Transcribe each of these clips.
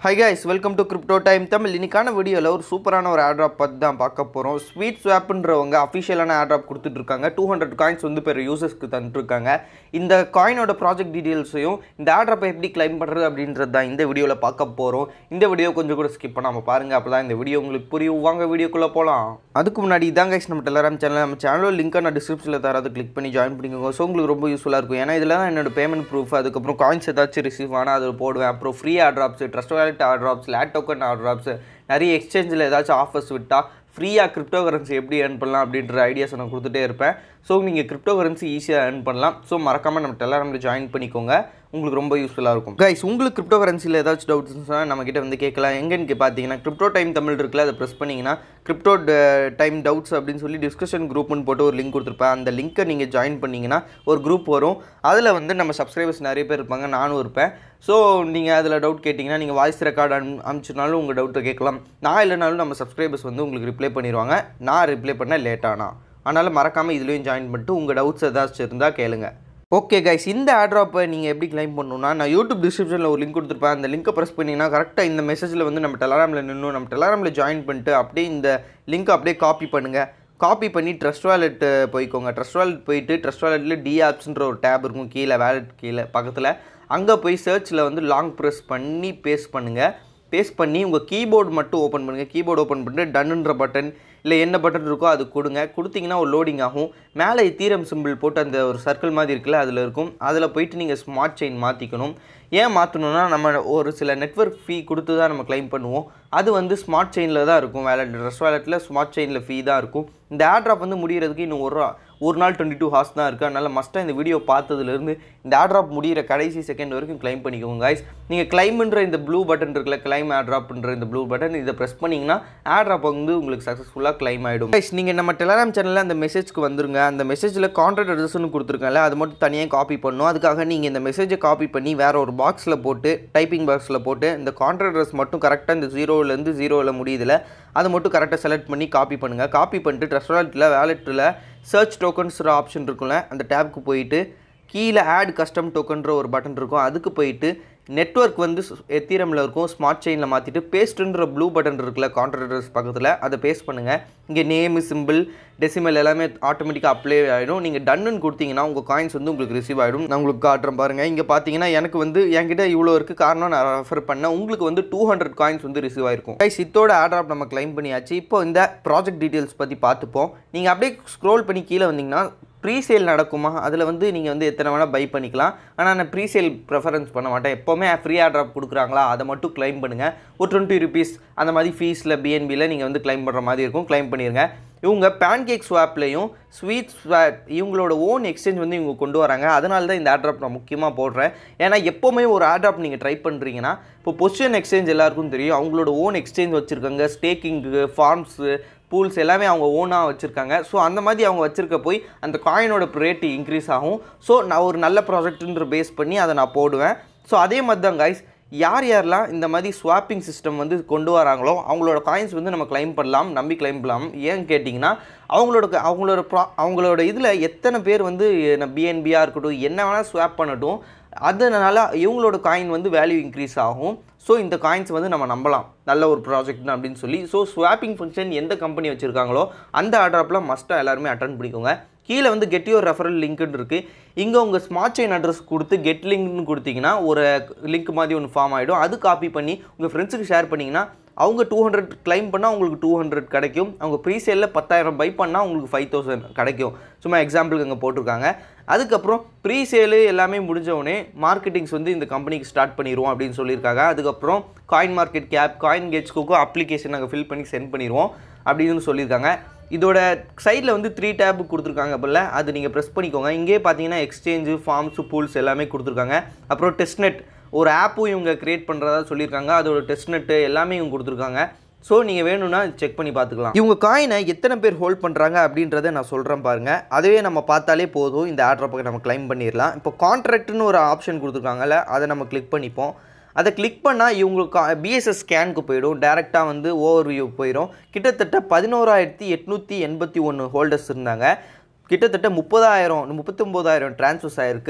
high guys welcome to crypto time Tamil இன்னைக்கான வீடியோவில் ஒரு சூப்பரான ஒரு ஆட்ராப் பற்றி தான் பார்க்க போகிறோம் ஸ்வீட் ஸ்வாப்ன்றவங்க அஃபிஷியலான ஆட்ராப் கொடுத்துட்ருக்காங்க டூ ஹண்ட்ரட் காயின்ஸ் வந்து பெரிய யூசர்ஸ்க்கு தந்துட்டுருக்காங்க இந்த காயினோட ப்ராஜெக்ட் டீட்டெயில்ஸையும் இந்த ஆட்ராப்பை எப்படி கிளைம் பண்ணுறது அப்படின்றது தான் இந்த வீடியோவில் பார்க்க போகிறோம் இந்த வீடியோ கொஞ்சம் கூட ஸ்கிப் பண்ணாமல் பாருங்கள் அப்போ தான் இந்த வீடியோ உங்களுக்கு புரியும் வாங்க வீடியோக்குள்ளே போகலாம் அதுக்கு முன்னாடி இதான் கைஸ் நம்ம டெலராம் சேனல் நம்ம சேனலோட லிங்க்கை நான் டிஸ்கிரிப்ஷனில் தராது கிளிக் பண்ணி ஜாயின் பண்ணிக்கோங்க ஸோ உங்களுக்கு ரொம்ப யூஸ்ஃபுல்லாக இருக்கும் ஏன்னா இதில் தான் என்னோட பேமெண்ட் ப்ரூஃப் அதுக்கப்புறம் காயின்ஸ் ஏதாச்சும் ரிசீவ் ஆனால் அதில் போடுவேன் அப்புறம் free airdrops trust wallet airdrops late token airdrops நிறைய எக்ஸ்சேஞ்சில் ஏதாச்சும் ஆஃபர்ஸ் விட்டால் ஃப்ரீயாக கிரிப்டோ கரன்சி எப்படி ஏர்ன் பண்ணலாம் அப்படின்ற ஐடியாஸ் நான் கொடுத்துட்டே இருப்பேன் ஸோ நீங்கள் கிரிப்டோ கரன்சி ஈஸியாக ஏர்ன் பண்ணலாம் ஸோ மறக்காமல் நம்ம டெலராமில் ஜாயின் பண்ணிக்கோங்க உங்களுக்கு ரொம்ப யூஸ்ஃபுல்லாக இருக்கும் கைஸ் உங்களுக்கு கிரிப்டோ கரன்சியில் ஏதாச்சும் டவுட்ஸ் இருந்துச்சுன்னா நம்மக்கிட்ட வந்து கேட்கலாம் எங்கன்னு பார்த்தீங்கன்னா கிரிப்டோ டைம் தமிழ் இருக்குல்ல அதை ப்ரெஸ் பண்ணிங்கன்னா கிரிப்டோ டைம் டவுட்ஸ் அப்படின்னு சொல்லி டிஸ்கஷன் குரூப்னு போட்டு ஒரு லிங்க் கொடுத்துருப்பேன் அந்த லிங்க்கை நீங்கள் ஜாயின் பண்ணிங்கன்னா ஒரு குரூப் வரும் அதில் வந்து நம்ம சப்ஸ்கிரைபர்ஸ் நிறைய பேர் இருப்பாங்க நானும் இருப்பேன் ஸோ நீங்கள் அதில் டவுட் கேட்டிங்கன்னா நீங்கள் வாய்ஸ் ரெக்கார்டு அனு அனுப்பிச்சினாலும் உங்கள் டவுட்டை கேட்கலாம் நான் இல்லைனாலும் நம்ம சப்ஸ்கிரைபர்ஸ் வந்து உங்களுக்கு ரிப்ளை பண்ணிடுவாங்க நான் ரிப்ளை பண்ண லேட்டானா அதனால் மறக்காமல் இதுலேயும் ஜாயின் பண்ணிட்டு உங்கள் டவுட்ஸ் ஏதாச்சும் இருந்தால் கேளுங்க ஓகே கைஸ் இந்த ஆட்ராப்பை நீங்கள் எப்படி கிளைம் பண்ணணும்னா நான் யூடியூப் டிஸ்கிரிப்ஷனில் ஒரு லிங்க் கொடுத்துருப்பேன் அந்த லிங்கை ப்ரெஸ் பண்ணிங்கன்னா கரெக்டாக இந்த மெசேஜில் வந்து நம்ம டெலராமில் நின்று நம்ம டெலராமில் ஜாயின் பண்ணிட்டு அப்படியே இந்த லிங்க்கை அப்படியே காப்பி பண்ணுங்கள் காப்பி பண்ணி ட்ரஸ்ட் வாலெட்டு போய்க்கோங்க ட்ரஸ்ட் வாலெட் போயிட்டு ட்ரஸ்ட் வாலெட்டில் டி ஆப்ஸ்ன்ற ஒரு டேப் இருக்கும் கீழே வேலெட் கீழே பக்கத்தில் அங்கே போய் சர்ச்சில் வந்து லாங் ப்ரெஸ் பண்ணி பேஸ்ட் பண்ணுங்கள் பேஸ்ட் பண்ணி உங்கள் கீபோர்டு மட்டும் ஓப்பன் பண்ணுங்கள் கீபோர்டு ஓப்பன் பண்ணிட்டு டன்னுன்ற பட்டன் இல்லை என்ன பட்டன் இருக்கோ அது கொடுங்க கொடுத்தீங்கன்னா ஒரு லோடிங் ஆகும் மேலே தீரம் சிம்பிள் போட்டு அந்த ஒரு சர்க்கிள் மாதிரி இருக்குல்ல அதில் இருக்கும் அதில் போயிட்டு நீங்கள் ஸ்மார்ட் செயின் மாற்றிக்கணும் ஏன் மாற்றணும்னா நம்ம ஒரு சில நெட்ஒர்க் ஃபீ கொடுத்து தான் நம்ம கிளைம் பண்ணுவோம் அது வந்து ஸ்மார்ட் செயினில் தான் இருக்கும் வேலட் ட்ரெஸ் வேலட்டில் ஸ்மார்ட் செயினில் ஃபீ தான் இருக்கும் இந்த ஆட்ராப் வந்து முடிகிறதுக்கு இன்னும் ஒரு ஒரு நாள் டுவெண்ட்டி டூ ஹார்ஸ் தான் இருக்குது அதனால் மஸ்ட்டாக இந்த வீடியோ பார்த்ததுலேருந்து இந்த ஆட்ராப் முடிகிற கடைசி செகண்ட் வரைக்கும் கிளைம் பண்ணிக்கோங்க கைஸ் நீங்கள் கிளைம்ன்ற இந்த ப்ளூ பட்டன் இருக்குல்ல கிளைம் ஆட்ராப்ன்ற இந்த ப்ளூ பட்டன் இதை ப்ரெஸ் பண்ணிங்கன்னா ஆட்ராப் வந்து உங்களுக்கு சக்ஸஸ்ஃபுல்லாக கிளைம் ஆகிடும் கைஸ் நீங்கள் நம்ம டெலகிராம் சேனலில் அந்த மெசேஜ்க்கு வந்துருங்க அந்த மெசேஜில் கான்ட்ராக்ட் அட்ரஸ்னு கொடுத்துருக்கல அது மட்டும் தனியாக காப்பி பண்ணணும் அதுக்காக நீங்கள் இந்த மெசேஜை காப்பி பண்ணி வேறு ஒரு பாக்ஸில் போட்டு டைப்பிங் பாக்ஸில் போட்டு இந்த கான்ட்ராக்ட் அட்ரஸ் மட்டும் கரெக்டாக இந்த ஜீரோலேருந்து ஜீரோவில் முடியுதில்ல அதை மட்டும் கரெக்டாக செலக்ட் பண்ணி காப்பி பண்ணுங்கள் காப்பி பண்ணிட்டு ட்ரெஸ் வாலெட்டில் வேலெட்டில் சர்ச் டோக்கன்ஸ்ற ஆப்ஷன் இருக்கும்ல அந்த டேப்க்கு போயிட்டு கீழே ஆட் கஸ்டம் டோக்கன்ற ஒரு பட்டன் இருக்கும் அதுக்கு போயிட்டு நெட்ஒர்க் வந்து எத்தீரமில் இருக்கும் ஸ்மார்ட் செயினில் மாற்றிட்டு பேஸ்ட்டுன்ற ப்ளூ பட்டன் இருக்குல்ல கான்ட்ராக்டர்ஸ் பக்கத்தில் அதை பேஸ்ட் பண்ணுங்கள் இங்கே நேமு சிம்பிள் டெசிமல் எல்லாமே ஆட்டோமேட்டிக்காக அப்ளை ஆகிடும் நீங்கள் டன்னுன்னு கொடுத்தீங்கன்னா உங்கள் காயின்ஸ் வந்து உங்களுக்கு ரிசீவ் ஆகிடும் நான் உங்களுக்கு காட்டுறேன் பாருங்கள் இங்கே பார்த்தீங்கன்னா எனக்கு வந்து என்கிட்ட இவ்வளோ இருக்குது காரணம் நான் ரெஃபர் பண்ணேன் உங்களுக்கு வந்து டூ ஹண்ட்ரட் காயின்ஸ் வந்து ரிசீவ் ஆயிருக்கும் கைஸ் இத்தோட ஆட்ராப் நம்ம கிளைம் பண்ணியாச்சு இப்போ இந்த ப்ராஜெக்ட் டீட்டெயில்ஸ் பற்றி பார்த்துப்போம் நீங்கள் அப்படியே ஸ்க்ரோல் பண்ணி கீழே வந்தீங்கன்னா ப்ரீசேல் நடக்குமா அதில் வந்து நீங்கள் வந்து எத்தனை வேணால் பை பண்ணிக்கலாம் ஆனால் நான் ப்ரீசேல் ப்ரெஃபரன்ஸ் பண்ண மாட்டேன் எப்போவுமே ஃப்ரீ ஆட்ராப் கொடுக்குறாங்களா அதை மட்டும் கிளைம் பண்ணுங்கள் ஒரு டுவெண்ட்டி ருபீஸ் அந்த மாதிரி ஃபீஸில் பிஎன்பியில் நீங்கள் வந்து கிளைம் பண்ணுற மாதிரி இருக்கும் கிளைம் பண்ணிடுங்க இவங்க பேன்கேக் ஸ்வாப்லேயும் ஸ்வீட் ஸ்வாப் இவங்களோட ஓன் எக்ஸ்சேஞ்ச் வந்து இவங்க கொண்டு வராங்க அதனால தான் இந்த ஆட்ராப் நான் முக்கியமாக போடுறேன் ஏன்னா எப்போவுமே ஒரு ஆட்ராப் நீங்கள் ட்ரை பண்ணுறீங்கன்னா இப்போ பொசிஷன் எக்ஸ்சேஞ்ச் எல்லாருக்கும் தெரியும் அவங்களோட ஓன் எக்ஸ்சேஞ்ச் வச்சுருக்காங்க ஸ்டேக்கிங்கு ஃபார்ம்ஸு பூல்ஸ் எல்லாமே அவங்க ஓனாக வச்சுருக்காங்க ஸோ அந்த மாதிரி அவங்க வச்சுருக்க போய் அந்த காயினோட ரேட்டு இன்க்ரீஸ் ஆகும் ஸோ நான் ஒரு நல்ல ப்ராஜெக்ட்டுன்ற பேஸ் பண்ணி அதை நான் போடுவேன் ஸோ அதே மாதிரி தான் கைஸ் யார் யாரெல்லாம் இந்த மாதிரி ஸ்வாப்பிங் சிஸ்டம் வந்து கொண்டு வராங்களோ அவங்களோட காயின்ஸ் வந்து நம்ம கிளைம் பண்ணலாம் நம்பி கிளைம் பண்ணலாம் ஏன்னு கேட்டிங்கன்னா அவங்களோட அவங்களோட ப்ரா அவங்களோட இதில் எத்தனை பேர் வந்து பிஎன்பியாக இருக்கட்டும் என்ன வேணால் ஸ்வாப் பண்ணட்டும் அதனால் இவங்களோட காயின் வந்து வேல்யூ இன்க்ரீஸ் ஆகும் ஸோ இந்த காயின்ஸ் வந்து நம்ம நம்பலாம் நல்ல ஒரு ப்ராஜெக்ட் அப்படின்னு சொல்லி ஸோ ஸ்வாப்பிங் ஃபங்க்ஷன் எந்த கம்பெனி வச்சுருக்காங்களோ அந்த ஆட்ராப்பில் மஸ்ட்டாக எல்லாருமே அட்டன் பண்ணிக்கோங்க கீழே வந்து கெட் யுவர் ரெஃபரல் லிங்க்னு இருக்குது இங்கே உங்கள் ஸ்மார்ட் செயின் அட்ரஸ் கொடுத்து கெட் லிங்க்னு கொடுத்தீங்கன்னா ஒரு லிங்க் மாதிரி ஒன்று ஃபார்ம் ஆகிடும் அது காப்பி பண்ணி உங்கள் ஃப்ரெண்ட்ஸுக்கு ஷேர் பண்ணிங்கன்னா அவங்க டூ ஹண்ட்ரட் கிளைம் பண்ணால் உங்களுக்கு டூ ஹண்ட்ரட் கிடைக்கும் அவங்க ப்ரீசேலில் பத்தாயிரம் பை பண்ணால் உங்களுக்கு ஃபைவ் தௌசண்ட் கிடைக்கும் சும்மா எக்ஸாம்பிளுக்கு இங்கே போட்டிருக்காங்க அதுக்கப்புறம் ப்ரீசேலு எல்லாமே முடிஞ்சவொடனே மார்க்கெட்டிங்ஸ் வந்து இந்த கம்பெனிக்கு ஸ்டார்ட் பண்ணிடுவோம் அப்படின்னு சொல்லியிருக்காங்க அதுக்கப்புறம் காயின் மார்க்கெட் கேப் காயின் கேட்ஸ்க்கு அப்ளிகேஷன் நாங்கள் ஃபில் பண்ணி சென்ட் பண்ணிடுவோம் அப்படின்னு சொல்லியிருக்காங்க இதோட சைடில் வந்து த்ரீ டேப் கொடுத்துருக்காங்க போல் அது நீங்கள் ப்ரெஸ் பண்ணிக்கோங்க இங்கே பார்த்தீங்கன்னா எக்ஸ்சேஞ்சு ஃபார்ம்ஸு பூல்ஸ் எல்லாமே கொடுத்துருக்காங்க அப்புறம் டெஸ்ட்நெட் ஒரு ஆப்பும் இவங்க க்ரியேட் பண்ணுறதா சொல்லியிருக்காங்க அதோட டெஸ்ட்நெட்டு எல்லாமே இவங்க கொடுத்துருக்காங்க ஸோ நீங்கள் வேணும்னா செக் பண்ணி பார்த்துக்கலாம் இவங்க காயினை எத்தனை பேர் ஹோல்ட் பண்ணுறாங்க அப்படின்றத நான் சொல்கிறேன் பாருங்கள் அதுவே நம்ம பார்த்தாலே போதும் இந்த ஆட்ராப்பை நம்ம கிளைம் பண்ணிடலாம் இப்போ கான்ட்ராக்ட்னு ஒரு ஆப்ஷன் கொடுத்துருக்காங்கல்ல அதை நம்ம கிளிக் பண்ணிப்போம் அதை கிளிக் பண்ணால் இவங்களுக்கு பிஎஸ்எஸ் ஸ்கேனுக்கு போயிடும் டேரெக்டாக வந்து ஓவர் வியூ போயிடும் கிட்டத்தட்ட பதினோராயிரத்தி எட்நூற்றி எண்பத்தி ஒன்று ஹோல்டர்ஸ் இருந்தாங்க கிட்டத்தட்ட முப்பதாயிரம் முப்பத்தொம்போதாயிரம் ட்ரான்ஸ்ஃபர்ஸ் ஆயிருக்கு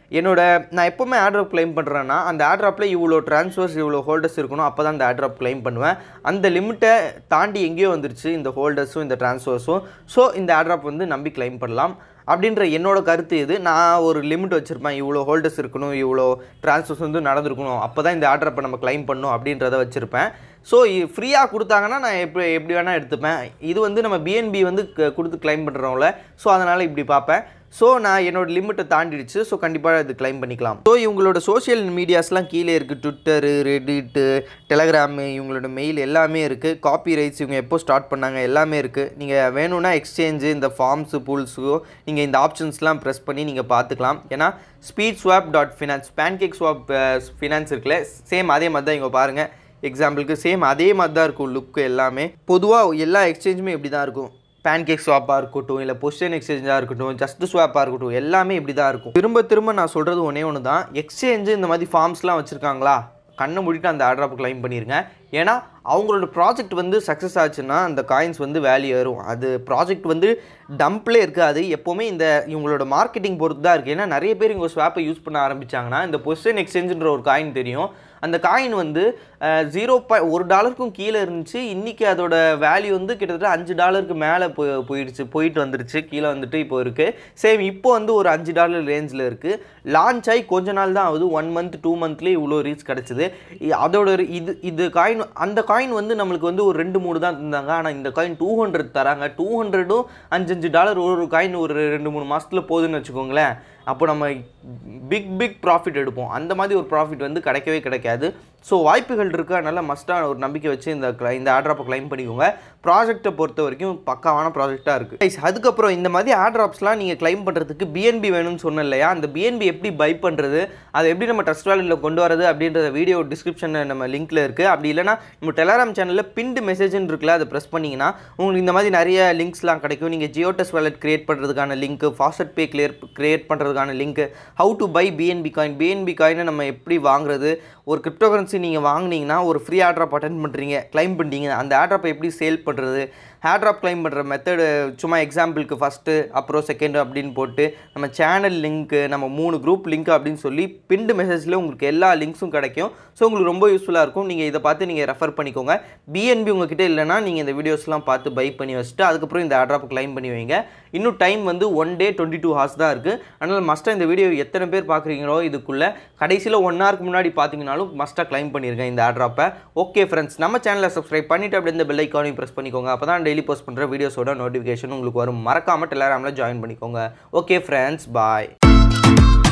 என்னோட நான் எப்போவுமே ஆட்ராப் கிளைம் பண்ணுறேன்னா அந்த ஆட்ராப்பில் இவ்வளோ ட்ரான்ஸ்ஃபர்ஸ் இவ்வளோ ஹோல்டர்ஸ் இருக்கணும் அப்போ தான் அந்த ஆட்ராப் கிளைம் பண்ணுவேன் அந்த லிமிட்டை தாண்டி எங்கேயோ வந்துருச்சு இந்த ஹோல்டர்ஸும் இந்த ட்ரான்ஸ்ஃபர்ஸும் ஸோ இந்த ஆட்ராப் வந்து நம்பி கிளைம் பண்ணலாம் அப்படின்ற என்னோட கருத்து இது நான் ஒரு லிமிட் வச்சுருப்பேன் இவ்வளோ ஹோல்டர்ஸ் இருக்கணும் இவ்வளோ ட்ரான்ஸ்ஃபர்ஸ் வந்து நடந்திருக்கணும் அப்போ தான் இந்த ஆட்ராப்பை நம்ம கிளைம் பண்ணணும் அப்படின்றத வச்சுருப்பேன் ஸோ ஃப்ரீயாக கொடுத்தாங்கன்னா நான் எப்படி எப்படி வேணால் எடுத்துப்பேன் இது வந்து நம்ம பிஎன்பி வந்து க- கொடுத்து கிளைம் பண்ணுறோம்ல ஸோ அதனால் இப்படி பார்ப்பேன் ஸோ நான் என்னோட லிமிட்டை தாண்டிடுச்சு ஸோ கண்டிப்பாக இது கிளைம் பண்ணிக்கலாம் ஸோ இவங்களோட சோஷியல் மீடியாஸ்லாம் கீழே இருக்குது ட்விட்டரு ரெடிட்டு டெலகிராமு இவங்களோட மெயில் எல்லாமே இருக்குது காப்பி ரைட்ஸ் இவங்க எப்போ ஸ்டார்ட் பண்ணாங்க எல்லாமே இருக்குது நீங்கள் வேணும்னா எக்ஸ்சேஞ்சு இந்த ஃபார்ம்ஸு பூல்ஸோ நீங்கள் இந்த ஆப்ஷன்ஸ்லாம் ப்ரெஸ் பண்ணி நீங்கள் பார்த்துக்கலாம் ஏன்னா speed swap dot finance pancake swap finance இருக்குல்ல சேம் அதே மாதிரி தான் இங்கே பாருங்கள் எக்ஸாம்பிளுக்கு சேம் அதே மாதிரி தான் இருக்கும் லுக்கு எல்லாமே பொதுவாக எல்லா எக்ஸ்சேஞ்சுமே இப்படி தான் இருக்கும் பேன்கேக் ஸ்வாப்பாக இருக்கட்டும் இல்லை பொசிஷன் எக்ஸ்சேஞ்சாக இருக்கட்டும் ஜஸ்ட் ஸ்வாப்பாக இருக்கட்டும் எல்லாமே இப்படி தான் இருக்கும் திரும்ப திரும்ப நான் சொல்கிறது ஒன்றே ஒன்று தான் எக்ஸ்சேஞ்சு இந்த மாதிரி ஃபார்ம்ஸ்லாம் வச்சுருக்காங்களா கண்ணை மூடிட்டு அந்த ஆர்டர் கிளைம் பண்ணிருங்க ஏன்னா அவங்களோட ப்ராஜெக்ட் வந்து சக்ஸஸ் ஆச்சுன்னா அந்த காயின்ஸ் வந்து வேல்யூ ஏறும் அது ப்ராஜெக்ட் வந்து டம்ப்லே இருக்காது எப்போவுமே இந்த இவங்களோட மார்க்கெட்டிங் பொறுத்து தான் இருக்குது ஏன்னா நிறைய பேர் இவங்க ஸ்வாப்பை யூஸ் பண்ண ஆரம்பிச்சாங்கன்னா இந்த பொசிஷன் எக்ஸ்சேஞ்சுன்ற ஒரு காயின் தெரியும் அந்த காயின் வந்து ஜீரோ பாய் ஒரு டாலருக்கும் கீழே இருந்துச்சு இன்றைக்கி அதோட வேல்யூ வந்து கிட்டத்தட்ட அஞ்சு டாலருக்கு மேலே போய் போயிடுச்சு போயிட்டு வந்துருச்சு கீழே வந்துட்டு இப்போ இருக்குது சேம் இப்போ வந்து ஒரு அஞ்சு டாலர் ரேஞ்சில் இருக்குது லான்ச் ஆகி கொஞ்ச நாள் தான் ஆகுது ஒன் மந்த் டூ மந்த்லேயே இவ்வளோ ரீச் கிடச்சிது அதோட ஒரு இது இது காயின் அந்த காயின் வந்து நம்மளுக்கு வந்து ஒரு ரெண்டு மூணு தான் தந்தாங்க ஆனால் இந்த காயின் டூ ஹண்ட்ரட் தராங்க டூ ஹண்ட்ரடும் அஞ்சஞ்சு டாலர் ஒரு ஒரு காயின் ஒரு ரெண்டு மூணு மாதத்தில் போகுதுன்னு வச்சுக்கோங்களேன் அப்போ நம்ம பிக் பிக் ப்ராஃபிட் எடுப்போம் அந்த மாதிரி ஒரு ப்ராஃபிட் வந்து கிடைக்கவே கிடைக்காது ஸோ வாய்ப்புகள் இருக்குது அதனால் மஸ்ட்டாக ஒரு நம்பிக்கை வச்சு இந்த cli- இந்த ஆட்ராப்பை கிளைம் பண்ணிக்கோங்க ப்ராஜெக்ட்டை பொறுத்த வரைக்கும் பக்காவான ப்ராஜெக்டாக இருக்குது Guys, அதுக்கப்புறம் இந்த மாதிரி ஆட்ராப்ஸ்லாம் நீங்கள் கிளைம் பண்ணுறதுக்கு பிஎன்பி வேணும்னு சொன்னேன் இல்லையா அந்த பிஎன்பி எப்படி பை பண்ணுறது அதை எப்படி நம்ம ட்ரஸ்ட் வேலியில் கொண்டு வரது அப்படின்றத வீடியோ டிஸ்கிரிப்ஷனில் நம்ம லிங்க்கில் இருக்குது அப்படி இல்லைனா நம்ம டெலகிராம் சேனலில் பின்டு மெசேஜ்னு இருக்குல்ல அதை ப்ரெஸ் பண்ணிங்கன்னா உங்களுக்கு இந்த மாதிரி நிறைய லிங்க்ஸ்லாம் கிடைக்கும் நீங்கள் ஜியோடெஸ் வாலெட் கிரியேட் பண்ணுறதுக்கான link fast pay clear create பண்ணுறதுக்கான link how to buy BNB coin BNB காயினை நம்ம எப்படி வாங்குறது ஒரு கிரிப்டோ கரன்சி நீங்கள் வாங்குனீங்கன்னா ஒரு ஃப்ரீ ஆட்ராப் அட்டன் பண்ணுறீங்க கிளைம் பண்ணிட்டீங்க அந்த ஆட்ராப்பை எப்படி சேல் பண்ணுறது ஹேட்ராப் கிளைம் பண்ணுற மெத்தடு சும்மா எக்ஸாம்பிளுக்கு ஃபஸ்ட்டு அப்புறம் செகண்ட் அப்படின்னு போட்டு நம்ம சேனல் லிங்க்கு நம்ம மூணு குரூப் லிங்க் அப்படின்னு சொல்லி பிண்டு மெசேஜில் உங்களுக்கு எல்லா லிங்க்ஸும் கிடைக்கும் ஸோ உங்களுக்கு ரொம்ப யூஸ்ஃபுல்லாக இருக்கும் நீங்கள் இதை பார்த்து நீங்கள் ரெஃபர் பண்ணிக்கோங்க பிஎன்பி உங்ககிட்ட இல்லைன்னா நீங்கள் இந்த வீடியோஸ்லாம் பார்த்து பை பண்ணி வச்சுட்டு அதுக்கப்புறம் இந்த ஆட்ராப் கிளைம் பண்ணி வைங்க இன்னும் டைம் வந்து one day twenty two hours தான் இருக்குது அதனால் மஸ்ட்டாக இந்த வீடியோ எத்தனை பேர் பார்க்குறீங்களோ இதுக்குள்ளே கடைசியில் ஒன் ஹவருக்கு முன்னாடி பார்த்தீங்கனாலும் மஸ்ட்டாக கிளைம் பண்ணியிருக்கேன் இந்த ஆட்ராப்பை ஓகே ஃப்ரெண்ட்ஸ் நம்ம சேனலை சப்ஸ்கிரைப் பண்ணிவிட்டு அப்படி இந்த பெல் ஐக்கானையும் ப்ரெஸ் பண்ணிக்கோங்க அப்போ தான் டெய்லி போஸ்ட் பண்ணுற வீடியோஸோட நோட்டிஃபிகேஷன் உங்களுக்கு வரும் மறக்காமல் டெலகிராமில் ஜாயின் பண்ணிக்கோங்க ஓகே ஃப்ரெண்ட்ஸ் பாய்